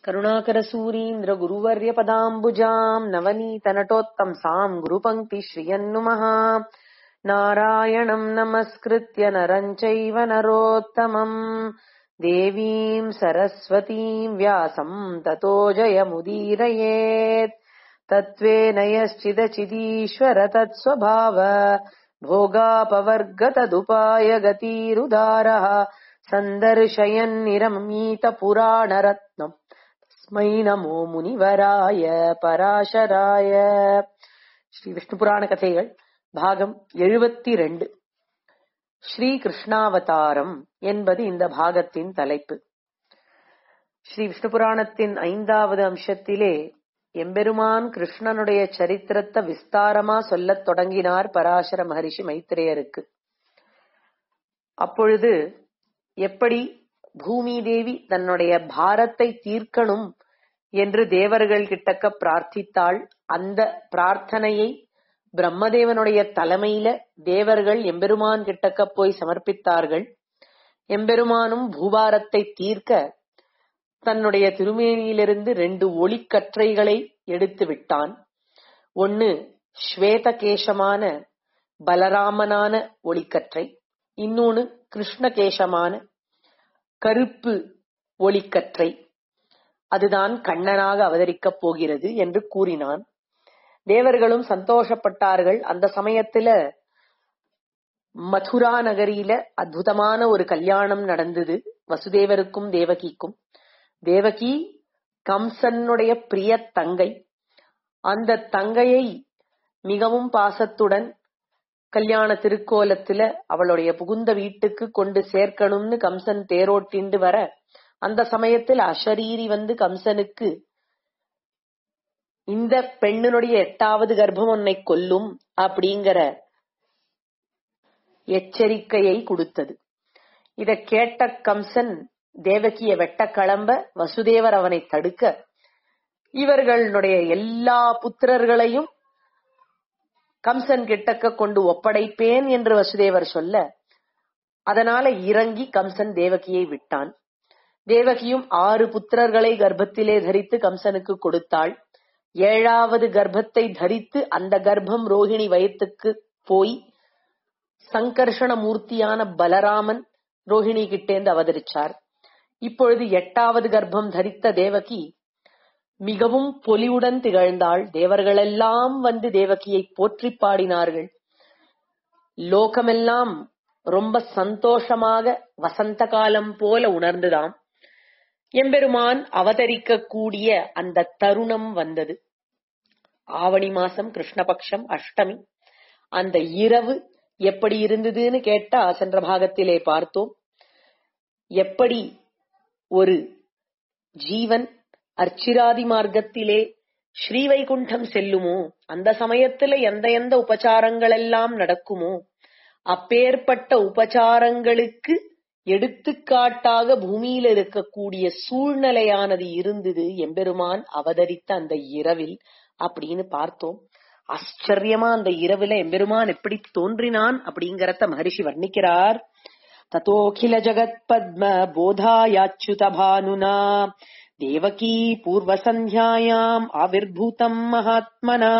करुणाकरसूरीन्द्रगुरुवर्यपदाम्बुजाम् नवनीतनटोत्तंसाम् गुरुपङ्क्तिश्रियन्नुमः नारायणम् नमस्कृत्य नरम् चैव नरोत्तमम् देवीम् सरस्वतीम् व्यासम् ततो जयमुदीरयेत् तत्त्वेन यश्चिदचिदीश्वर तत्स्वभाव भोगापवर्गतदुपाय गतिरुदारः सन्दर्शयन्निरमीतपुराणरत्नम् तस्मै नमो முனிவராய பராசராய ஸ்ரீ விஷ்ணு புராண கதைகள் பாகம் எழுபத்தி ரெண்டு ஸ்ரீ கிருஷ்ணாவதாரம் என்பது இந்த பாகத்தின் தலைப்பு ஸ்ரீ விஷ்ணு புராணத்தின் ஐந்தாவது அம்சத்திலே எம்பெருமான் கிருஷ்ணனுடைய சரித்திரத்தை விஸ்தாரமா சொல்லத் தொடங்கினார் பராசர மகரிஷி மைத்திரேயருக்கு அப்பொழுது எப்படி பூமி தேவி தன்னுடைய பாரத்தை தீர்க்கணும் என்று தேவர்கள் கிட்டக்க பிரார்த்தித்தாள் அந்த பிரார்த்தனையை பிரம்மதேவனுடைய தலைமையில தேவர்கள் எம்பெருமான் கிட்டக்க போய் சமர்ப்பித்தார்கள் எம்பெருமானும் பூபாரத்தை தீர்க்க தன்னுடைய திருமேனியிலிருந்து ரெண்டு ஒளிக்கற்றைகளை எடுத்து விட்டான் ஒன்னு ஸ்வேதகேசமான பலராமனான ஒளிக்கற்றை இன்னொன்னு கிருஷ்ணகேசமான கருப்பு ஒளிக்கற்றை அதுதான் கண்ணனாக அவதரிக்கப் போகிறது என்று கூறினான் தேவர்களும் சந்தோஷப்பட்டார்கள் அந்த சமயத்துல மதுரா நகரியில அற்புதமான ஒரு கல்யாணம் நடந்தது வசுதேவருக்கும் தேவகிக்கும் தேவகி கம்சனுடைய பிரிய தங்கை அந்த தங்கையை மிகவும் பாசத்துடன் கல்யாண திருக்கோலத்துல அவளுடைய புகுந்த வீட்டுக்கு கொண்டு சேர்க்கணும்னு கம்சன் தேரோட்டிண்டு வர அந்த சமயத்தில் அஷரீரி வந்து கம்சனுக்கு இந்த பெண்ணினுடைய எட்டாவது கர்ப்பம் உன்னை கொல்லும் அப்படிங்கிற எச்சரிக்கையை கொடுத்தது இத கேட்ட கம்சன் தேவகிய வெட்ட கிளம்ப வசுதேவர் அவனை தடுக்க இவர்களுடைய எல்லா புத்திரர்களையும் கம்சன் கிட்டக்க கொண்டு ஒப்படைப்பேன் என்று வசுதேவர் சொல்ல அதனால இறங்கி கம்சன் தேவகியை விட்டான் தேவகியும் ஆறு புத்திரர்களை கர்ப்பத்திலே தரித்து கம்சனுக்கு கொடுத்தாள் ஏழாவது கர்ப்பத்தை தரித்து அந்த கர்ப்பம் ரோஹிணி வயத்துக்கு போய் சங்கர்ஷண மூர்த்தியான பலராமன் ரோஹிணி கிட்டேந்து அவதரிச்சார் இப்பொழுது எட்டாவது கர்ப்பம் தரித்த தேவகி மிகவும் பொலிவுடன் திகழ்ந்தாள் தேவர்களெல்லாம் வந்து தேவகியை போற்றி பாடினார்கள் லோகமெல்லாம் ரொம்ப சந்தோஷமாக வசந்த காலம் போல உணர்ந்துதாம் எம்பெருமான் அவதரிக்க கூடிய அந்த தருணம் வந்தது ஆவணி மாசம் கிருஷ்ணபக்ஷம் அஷ்டமி அந்த இரவு எப்படி இருந்ததுன்னு கேட்டா சென்ற பாகத்திலே பார்த்தோம் எப்படி ஒரு ஜீவன் அர்ச்சிராதி மார்க்கத்திலே ஸ்ரீவைகுண்டம் செல்லுமோ அந்த சமயத்துல எந்த எந்த உபச்சாரங்கள் எல்லாம் நடக்குமோ அப்பேற்பட்ட உபச்சாரங்களுக்கு எடுத்துக்காட்டாக பூமியில இருக்கக்கூடிய சூழ்நிலையானது இருந்தது எம்பெருமான் அவதரித்த அந்த இரவில் அப்படின்னு பார்த்தோம் ஆச்சரியமா அந்த இரவுல எம்பெருமான் எப்படி தோன்றினான் அப்படிங்கறத மகரிஷி வர்ணிக்கிறார் ததோகில ஜகத் பத்ம போதாயாச்சுத பானுனா தேவகி பூர்வசந்தியாயாம் ஆவிர்பூதம் மகாத்மனா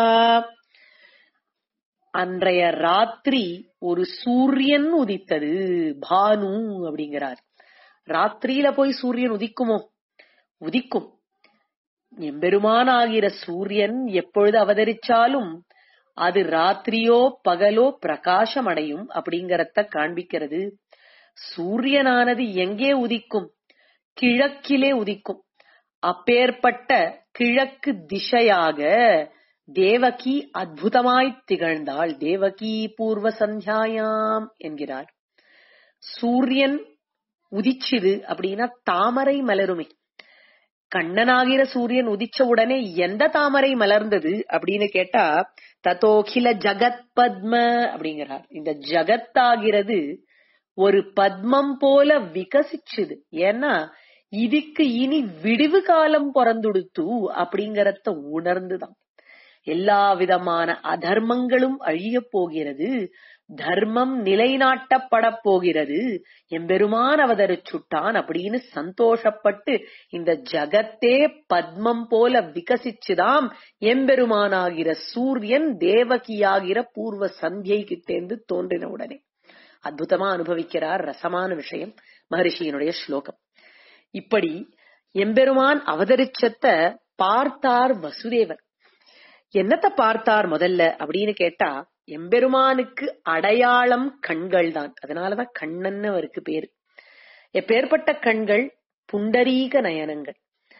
அன்றைய ராத்திரி ஒரு சூரியன் உதித்தது பானு அப்படிங்கிறார் ராத்திரியில போய் சூரியன் உதிக்குமோ உதிக்கும் எம்பெருமான் ஆகிற சூரியன் எப்பொழுது அவதரிச்சாலும் அது ராத்திரியோ பகலோ பிரகாசம் அடையும் அப்படிங்கறத காண்பிக்கிறது சூரியனானது எங்கே உதிக்கும் கிழக்கிலே உதிக்கும் அப்பேற்பட்ட கிழக்கு திசையாக தேவகி அற்புதமாய் திகழ்ந்தாள் தேவகி பூர்வ சந்தியாயாம் என்கிறார் சூரியன் உதிச்சுது அப்படின்னா தாமரை மலருமே கண்ணனாகிற சூரியன் உதிச்ச உடனே எந்த தாமரை மலர்ந்தது அப்படின்னு கேட்டா தத்தோகில ஜகத் பத்ம அப்படிங்கிறார் இந்த ஜகத்தாகிறது ஒரு பத்மம் போல விகசிச்சுது ஏன்னா இதுக்கு இனி விடிவு காலம் பிறந்துடுத்து அப்படிங்கறத உணர்ந்துதான் எல்லா விதமான அதர்மங்களும் அழிய போகிறது தர்மம் நிலைநாட்டப்பட போகிறது எம்பெருமான் அவதரிச் சுட்டான் அப்படின்னு சந்தோஷப்பட்டு இந்த ஜகத்தே பத்மம் போல விகசிச்சுதாம் எம்பெருமானாகிற சூரியன் தேவகியாகிற பூர்வ சந்தியை கிட்டேந்து தோன்றின உடனே அற்புதமா அனுபவிக்கிறார் ரசமான விஷயம் மகரிஷியினுடைய ஸ்லோகம் இப்படி எம்பெருமான் அவதரிச்சத்த பார்த்தார் வசுதேவர் என்னத்த பார்த்தார் முதல்ல அப்படின்னு கேட்டா எம்பெருமானுக்கு அடையாளம் கண்கள் தான் அதனாலதான் கண்ணன்னு அவருக்கு பேரு எப்பேற்பட்ட கண்கள் புண்டரீக நயனங்கள்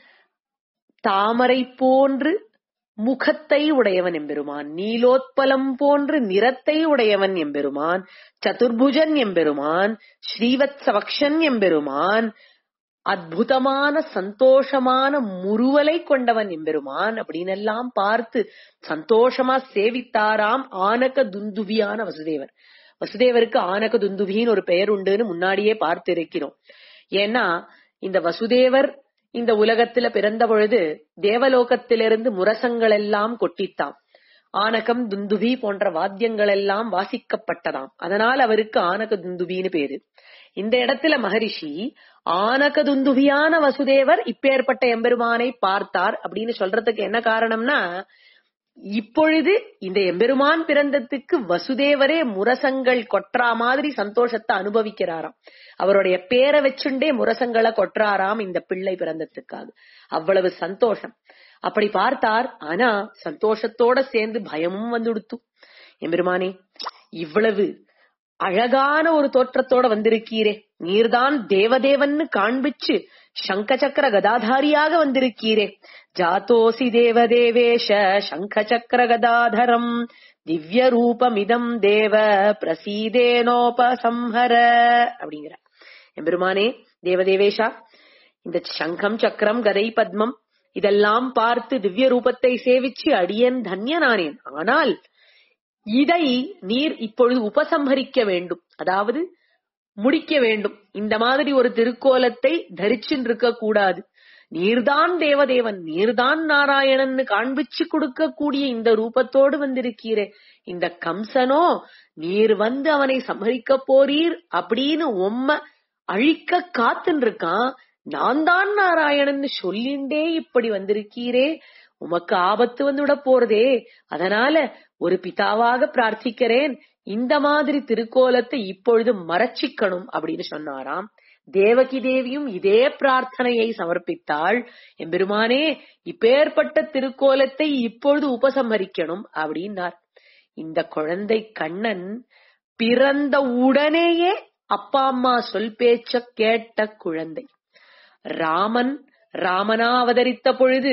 தாமரை போன்று முகத்தை உடையவன் எம்பெருமான் நீலோத்பலம் போன்று நிறத்தை உடையவன் எம்பெருமான் சதுர்புஜன் எம்பெருமான் ஸ்ரீவத்சவக்ஷன் எம்பெருமான் அற்புதமான சந்தோஷமான முறுவலை கொண்டவன் எம்பெருமான் அப்படின்னு எல்லாம் பார்த்து சந்தோஷமா சேவித்தாராம் ஆனக துந்துபியான வசுதேவர் வசுதேவருக்கு ஆனக துந்துபின்னு ஒரு பெயர் உண்டுன்னு முன்னாடியே பார்த்து இருக்கிறோம் ஏன்னா இந்த வசுதேவர் இந்த உலகத்துல பிறந்த பொழுது தேவலோகத்திலிருந்து முரசங்கள் எல்லாம் கொட்டித்தாம் ஆனகம் துந்துபி போன்ற வாத்தியங்கள் எல்லாம் வாசிக்கப்பட்டதாம் அதனால் அவருக்கு ஆனக துந்துபின்னு பேரு இந்த இடத்துல மகரிஷி ஆனக துந்துபியான வசுதேவர் இப்பேற்பட்ட எம்பெருமானை பார்த்தார் அப்படின்னு சொல்றதுக்கு என்ன காரணம்னா இப்பொழுது இந்த எம்பெருமான் பிறந்ததுக்கு வசுதேவரே முரசங்கள் கொற்றா மாதிரி சந்தோஷத்தை அனுபவிக்கிறாராம் அவருடைய பேரை வச்சுண்டே முரசங்களை கொற்றாராம் இந்த பிள்ளை பிறந்ததுக்காக அவ்வளவு சந்தோஷம் அப்படி பார்த்தார் ஆனா சந்தோஷத்தோட சேர்ந்து பயமும் வந்துடுத்து எம்பெருமானே இவ்வளவு அழகான ஒரு தோற்றத்தோட வந்திருக்கீரே நீர்தான் தேவதேவன்னு காண்பிச்சு சங்க சக்கர கதாதாரியாக வந்திருக்கீரே ஜாத்தோசி தேவதேவேஷ சங்க சக்கர கதாதரம் திவ்ய ரூபமிதம் தேவ பிரசீதேனோபசம்ஹர அப்படிங்கிற எம்பெருமானே தேவதேவேஷா இந்த சங்கம் சக்கரம் கதை பத்மம் இதெல்லாம் பார்த்து திவ்ய ரூபத்தை சேவிச்சு அடியன் தன்யனானேன் ஆனால் இதை நீர் இப்பொழுது உபசம்ஹரிக்க வேண்டும் அதாவது முடிக்க வேண்டும் இந்த மாதிரி ஒரு திருக்கோலத்தை தரிச்சுன்னு இருக்க கூடாது நீர்தான் தேவதேவன் நீர்தான் நாராயணன் காண்பிச்சு கொடுக்க கூடிய இந்த ரூபத்தோடு வந்திருக்கீரே இந்த கம்சனோ நீர் வந்து அவனை சம்ஹரிக்க போறீர் அப்படின்னு உம்ம அழிக்க காத்துன்னு இருக்கான் நான் தான் நாராயணன் சொல்லிண்டே இப்படி வந்திருக்கீரே உமக்கு ஆபத்து வந்துவிட போறதே அதனால ஒரு பிதாவாக பிரார்த்திக்கிறேன் இந்த மாதிரி திருக்கோலத்தை இப்பொழுது மறைச்சிக்கணும் அப்படின்னு சொன்னாராம் தேவகி தேவியும் இதே பிரார்த்தனையை சமர்ப்பித்தாள் எம்பெருமானே இப்பேற்பட்ட திருக்கோலத்தை இப்பொழுது உபசம்ஹரிக்கணும் அப்படின்னார் இந்த குழந்தை கண்ணன் பிறந்த உடனேயே அப்பா அம்மா சொல் பேச்ச கேட்ட குழந்தை ராமன் ராமனா அவதரித்த பொழுது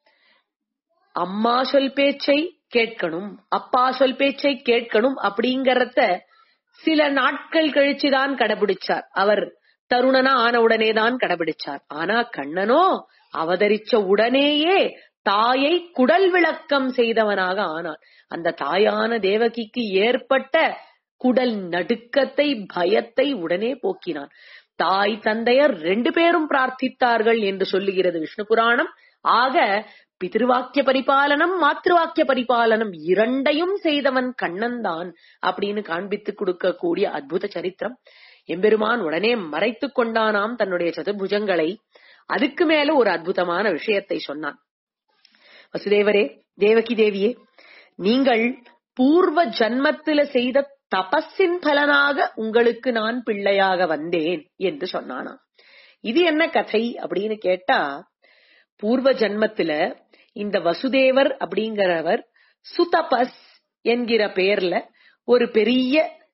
அம்மா சொல் பேச்சை கேட்கணும் அப்பா சொல் பேச்சை கேட்கணும் அப்படிங்கறத சில நாட்கள் கழிச்சுதான் கடைபிடிச்சார் அவர் தருணனா ஆன உடனே தான் கடைபிடிச்சார் ஆனா கண்ணனோ அவதரிச்ச உடனேயே தாயை குடல் விளக்கம் செய்தவனாக ஆனான் அந்த தாயான தேவகிக்கு ஏற்பட்ட குடல் நடுக்கத்தை பயத்தை உடனே போக்கினான் தாய் தந்தையர் ரெண்டு பேரும் பிரார்த்தித்தார்கள் என்று சொல்லுகிறது விஷ்ணு புராணம் ஆக பிதிருவாக்கிய பரிபாலனம் மாத்திருவாக்கிய பரிபாலனம் இரண்டையும் செய்தவன் கண்ணன் தான் அப்படின்னு காண்பித்து கொடுக்க கூடிய அற்புத சரித்திரம் எம்பெருமான் உடனே மறைத்து கொண்டானாம் தன்னுடைய சதுர்புஜங்களை அதுக்கு மேல ஒரு அற்புதமான விஷயத்தை சொன்னான் வசுதேவரே தேவகி தேவியே நீங்கள் பூர்வ ஜன்மத்தில செய்த தபஸின் பலனாக உங்களுக்கு நான் பிள்ளையாக வந்தேன் என்று சொன்னானாம் இது என்ன கதை அப்படின்னு கேட்டா பூர்வ ஜன்மத்தில இந்த வசுதேவர் அப்படிங்கிறவர் சுதபஸ் என்கிற பெயர்ல ஒரு பெரிய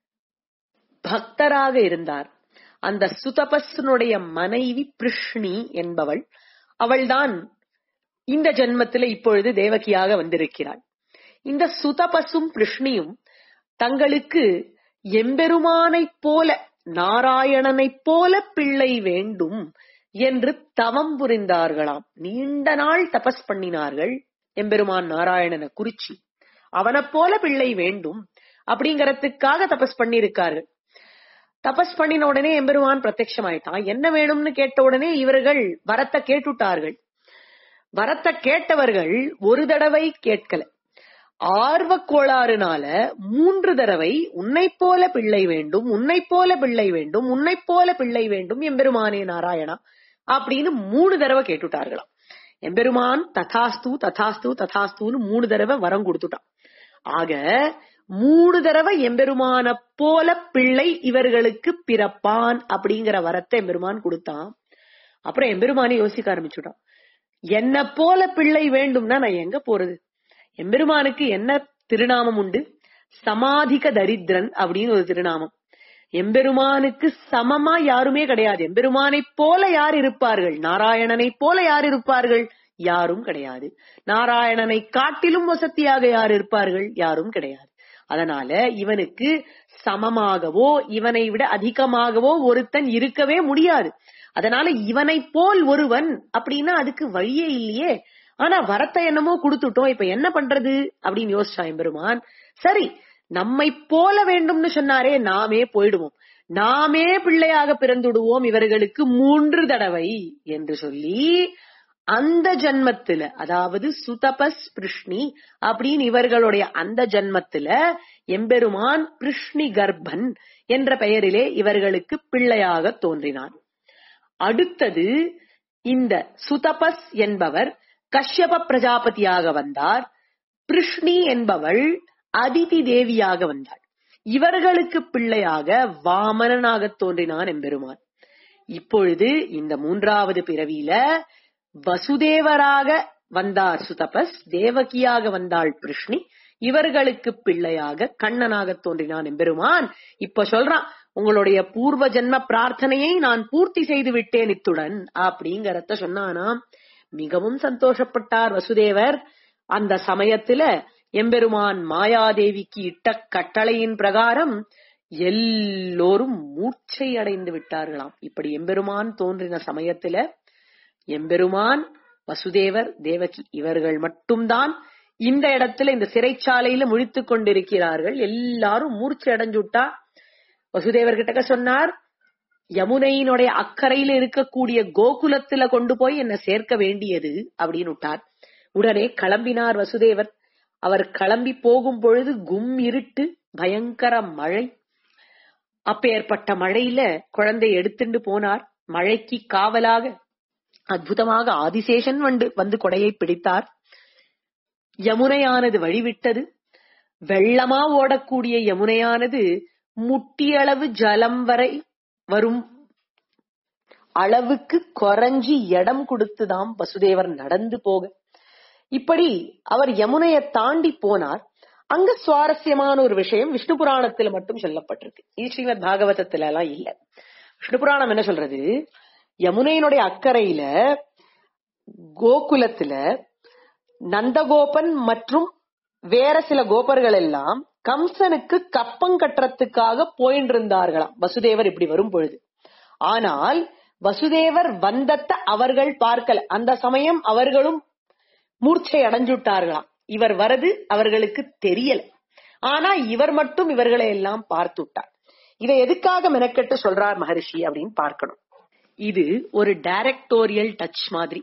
பக்தராக இருந்தார் அந்த சுதபஸ்னுடைய மனைவி பிருஷ்ணி என்பவள் அவள்தான் இந்த ஜென்மத்தில இப்பொழுது தேவகியாக வந்திருக்கிறாள் இந்த சுதபசும் பிருஷ்ணியும் தங்களுக்கு எம்பெருமானைப் போல நாராயணனைப் போல பிள்ளை வேண்டும் என்று தவம் புரிந்தார்களாம் நீண்ட நாள் தபஸ் பண்ணினார்கள் எம்பெருமான் நாராயணனை குறிச்சி அவனைப் போல பிள்ளை வேண்டும் அப்படிங்கறதுக்காக தபஸ் பண்ணிருக்கார்கள் தபஸ் பண்ணின உடனே எம்பெருமான் பிரத்யமாயிட்டான் என்ன வேணும்னு கேட்ட உடனே இவர்கள் வரத்தை கேட்டுட்டார்கள் வரத்தை கேட்டவர்கள் ஒரு தடவை கேட்கல ஆர்வக் கோளாறுனால மூன்று தடவை உன்னை போல பிள்ளை வேண்டும் உன்னை போல பிள்ளை வேண்டும் உன்னை போல பிள்ளை வேண்டும் எம்பெருமானே நாராயணா அப்படின்னு மூணு தடவை கேட்டுட்டார்களாம் எம்பெருமான் ததாஸ்து ததாஸ்து ததாஸ்துன்னு மூணு தடவை வரம் கொடுத்துட்டான் ஆக மூணு தடவை எம்பெருமான போல பிள்ளை இவர்களுக்கு பிறப்பான் அப்படிங்கிற வரத்தை எம்பெருமான் கொடுத்தான் அப்புறம் எம்பெருமானே யோசிக்க ஆரம்பிச்சுட்டான் என்ன போல பிள்ளை வேண்டும்னா நான் எங்க போறது எம்பெருமானுக்கு என்ன திருநாமம் உண்டு சமாதிக தரித்திரன் அப்படின்னு ஒரு திருநாமம் எம்பெருமானுக்கு சமமா யாருமே கிடையாது எம்பெருமானை போல யார் இருப்பார்கள் நாராயணனை போல யார் இருப்பார்கள் யாரும் கிடையாது நாராயணனை காட்டிலும் வசதியாக யார் இருப்பார்கள் யாரும் கிடையாது அதனால இவனுக்கு சமமாகவோ இவனை விட அதிகமாகவோ ஒருத்தன் இருக்கவே முடியாது அதனால இவனை போல் ஒருவன் அப்படின்னா அதுக்கு வழியே இல்லையே ஆனா வரத்தை என்னமோ கொடுத்துட்டோம் இப்ப என்ன பண்றது அப்படின்னு யோசிச்சான் எம்பெருமான் சரி நம்மை போல வேண்டும்னு சொன்னாரே நாமே போயிடுவோம் நாமே பிள்ளையாக பிறந்துடுவோம் இவர்களுக்கு மூன்று தடவை என்று சொல்லி அந்த ஜன்மத்துல அதாவது சுதபஸ் பிருஷ்ணி அப்படின்னு இவர்களுடைய அந்த ஜன்மத்துல எம்பெருமான் பிருஷ்ணி கர்ப்பன் என்ற பெயரிலே இவர்களுக்கு பிள்ளையாக தோன்றினான் அடுத்தது இந்த சுதபஸ் என்பவர் கஷ்யப பிரஜாபதியாக வந்தார் பிருஷ்ணி என்பவள் அதிதி தேவியாக வந்தாள் இவர்களுக்கு பிள்ளையாக வாமனனாக தோன்றினான் எம்பெருமான் இப்பொழுது இந்த மூன்றாவது பிறவியில வசுதேவராக வந்தார் சுதபஸ் தேவகியாக வந்தாள் பிருஷ்ணி இவர்களுக்கு பிள்ளையாக கண்ணனாக தோன்றினான் எம்பெருமான் இப்ப சொல்றான் உங்களுடைய பூர்வ ஜென்ம பிரார்த்தனையை நான் பூர்த்தி செய்து விட்டேன் இத்துடன் அப்படிங்கறத சொன்னானாம் மிகவும் சந்தோஷப்பட்டார் வசுதேவர் அந்த சமயத்துல எம்பெருமான் மாயாதேவிக்கு இட்ட கட்டளையின் பிரகாரம் எல்லோரும் மூர்ச்சை அடைந்து விட்டார்களாம் இப்படி எம்பெருமான் தோன்றின சமயத்துல எம்பெருமான் வசுதேவர் தேவகி இவர்கள் மட்டும்தான் இந்த இடத்துல இந்த சிறைச்சாலையில முழித்துக் கொண்டிருக்கிறார்கள் எல்லாரும் மூர்ச்சை அடைஞ்சுட்டா வசுதேவர் கிட்ட சொன்னார் யமுனையினுடைய அக்கறையில இருக்கக்கூடிய கோகுலத்துல கொண்டு போய் என்ன சேர்க்க வேண்டியது அப்படின்னு விட்டார் உடனே கிளம்பினார் வசுதேவர் அவர் கிளம்பி போகும் பொழுது கும் இருட்டு பயங்கர மழை அப்பேற்பட்ட மழையில குழந்தை எடுத்துட்டு போனார் மழைக்கு காவலாக அற்புதமாக ஆதிசேஷன் வந்து வந்து கொடையை பிடித்தார் யமுனையானது வழிவிட்டது வெள்ளமா ஓடக்கூடிய யமுனையானது முட்டியளவு ஜலம் வரை வரும் அளவுக்கு குறைஞ்சி இடம் கொடுத்துதாம் வசுதேவர் நடந்து போக இப்படி அவர் யமுனையை தாண்டி போனார் அங்க சுவாரஸ்யமான ஒரு விஷயம் விஷ்ணு புராணத்துல மட்டும் சொல்லப்பட்டிருக்கு இது ஸ்ரீமத் பாகவதத்துல எல்லாம் இல்ல விஷ்ணு புராணம் என்ன சொல்றது யமுனையினுடைய அக்கறையில கோகுலத்துல நந்தகோபன் மற்றும் வேற சில கோபர்கள் எல்லாம் கம்சனுக்கு கப்பம் கட்டுறதுக்காக போயிட்டு இருந்தார்களாம் வசுதேவர் இப்படி வரும் பொழுது ஆனால் வசுதேவர் வந்தத்தை அவர்கள் பார்க்கல அந்த சமயம் அவர்களும் மூர்ச்சை அடைஞ்சுட்டார்களாம் இவர் வரது அவர்களுக்கு தெரியல ஆனா இவர் மட்டும் இவர்களை எல்லாம் பார்த்து விட்டார் இதை எதுக்காக மெனக்கெட்டு சொல்றார் மகரிஷி அப்படின்னு பார்க்கணும் இது ஒரு டைரக்டோரியல் டச் மாதிரி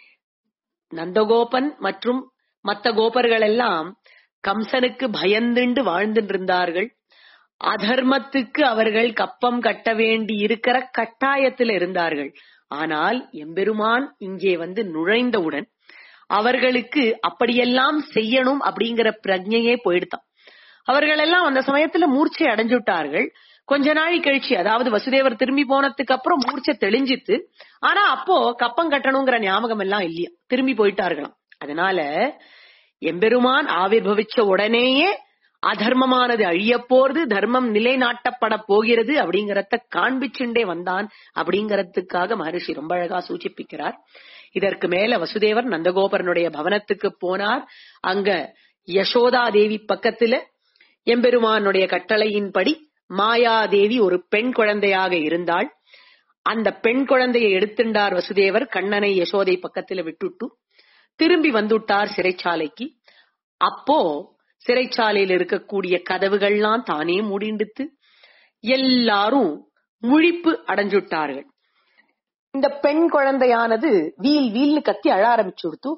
நந்தகோபன் மற்றும் மத்த கோபர்கள் எல்லாம் கம்சனுக்கு பயந்துண்டு வாழ்ந்துட்டு இருந்தார்கள் அதர்மத்துக்கு அவர்கள் கப்பம் கட்ட வேண்டி இருக்கிற கட்டாயத்தில் இருந்தார்கள் ஆனால் எம்பெருமான் இங்கே வந்து நுழைந்தவுடன் அவர்களுக்கு அப்படியெல்லாம் செய்யணும் அப்படிங்கிற பிரஜையே போயிடுதான் அவர்கள் எல்லாம் அந்த சமயத்துல மூர்ச்சை அடைஞ்சுட்டார்கள் கொஞ்ச நாள் கழிச்சு அதாவது வசுதேவர் திரும்பி போனதுக்கு அப்புறம் மூர்ச்சை தெளிஞ்சித்து ஆனா அப்போ கப்பம் கட்டணுங்கிற ஞாபகம் எல்லாம் இல்லையா திரும்பி போயிட்டார்களாம் அதனால எம்பெருமான் ஆவிர்வவிச்ச உடனேயே அதர்மமானது அழிய போறது தர்மம் நிலைநாட்டப்பட போகிறது அப்படிங்கறத காண்பிச்சுண்டே வந்தான் அப்படிங்கறதுக்காக மகரிஷி ரொம்ப அழகா சூச்சிப்பிக்கிறார் இதற்கு மேல வசுதேவர் நந்தகோபரனுடைய பவனத்துக்கு போனார் அங்க யசோதா தேவி பக்கத்துல எம்பெருமானுடைய கட்டளையின்படி மாயாதேவி ஒரு பெண் குழந்தையாக இருந்தாள் அந்த பெண் குழந்தையை எடுத்துண்டார் வசுதேவர் கண்ணனை யசோதை பக்கத்துல விட்டுட்டு திரும்பி வந்துட்டார் சிறைச்சாலைக்கு அப்போ சிறைச்சாலையில் இருக்கக்கூடிய கதவுகள்லாம் தானே மூடிண்டுத்து எல்லாரும் முழிப்பு அடைஞ்சுட்டார்கள் இந்த பெண் குழந்தையானது வீல் வீல்னு கத்தி அழ ஆரம்பிச்சு கொடுத்து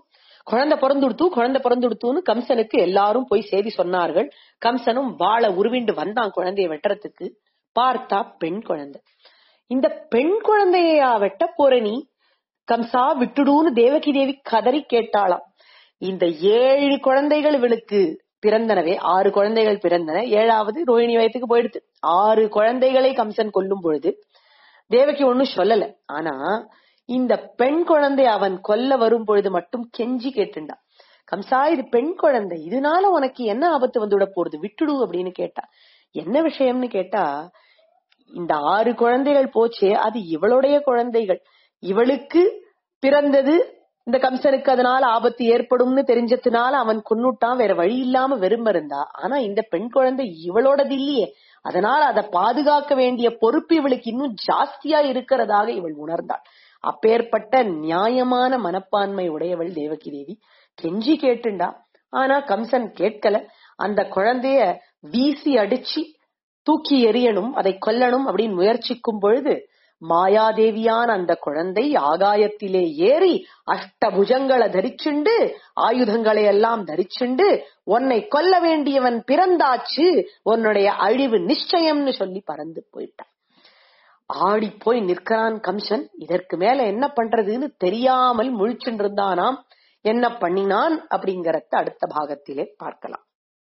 குழந்தை பிறந்துடுத்து குழந்தை பிறந்துடுத்துன்னு கம்சனுக்கு எல்லாரும் போய் செய்தி சொன்னார்கள் கம்சனும் வாழ உருவிண்டு வந்தான் குழந்தைய வெட்டுறதுக்கு பார்த்தா பெண் குழந்தை இந்த பெண் குழந்தையா வெட்ட போற நீ கம்சா விட்டுடுன்னு தேவகி தேவி கதறி கேட்டாளாம் இந்த ஏழு குழந்தைகள் இவளுக்கு பிறந்தனவே ஆறு குழந்தைகள் பிறந்தன ஏழாவது ரோஹிணி வயத்துக்கு போயிடுது ஆறு குழந்தைகளை கம்சன் கொல்லும் பொழுது தேவகி ஒண்ணும் சொல்லல ஆனா இந்த பெண் குழந்தை அவன் கொல்ல வரும் பொழுது மட்டும் கெஞ்சி கேட்டுண்டான் கம்சா இது பெண் குழந்தை இதனால உனக்கு என்ன ஆபத்து வந்துவிட போறது விட்டுடு அப்படின்னு கேட்டா என்ன விஷயம்னு கேட்டா இந்த ஆறு குழந்தைகள் போச்சே அது இவளுடைய குழந்தைகள் இவளுக்கு பிறந்தது இந்த கம்சனுக்கு அதனால ஆபத்து ஏற்படும்னு தெரிஞ்சதுனால அவன் கொன்னுட்டான் வேற வழி இல்லாம வெறும இருந்தா ஆனா இந்த பெண் குழந்தை இவளோடது இல்லையே அதனால அதை பாதுகாக்க வேண்டிய பொறுப்பு இவளுக்கு இன்னும் ஜாஸ்தியா இருக்கிறதாக இவள் உணர்ந்தாள் அப்பேற்பட்ட நியாயமான மனப்பான்மை உடையவள் தேவகி தேவி கெஞ்சி கேட்டுண்டா ஆனா கம்சன் கேட்கல அந்த குழந்தைய வீசி அடிச்சு தூக்கி எறியணும் அதை கொல்லணும் அப்படின்னு முயற்சிக்கும் பொழுது மாயாதேவியான அந்த குழந்தை ஆகாயத்திலே ஏறி அஷ்டபுஜங்களை தரிச்சுண்டு ஆயுதங்களை எல்லாம் தரிச்சுண்டு உன்னை கொல்ல வேண்டியவன் பிறந்தாச்சு உன்னுடைய அழிவு நிச்சயம்னு சொல்லி பறந்து போயிட்டான் ஆடி போய் நிற்கிறான் கம்சன் இதற்கு மேல என்ன பண்றதுன்னு தெரியாமல் முழிச்சுட்டு இருந்தானாம் என்ன பண்ணினான் அப்படிங்கறத அடுத்த பாகத்திலே பார்க்கலாம்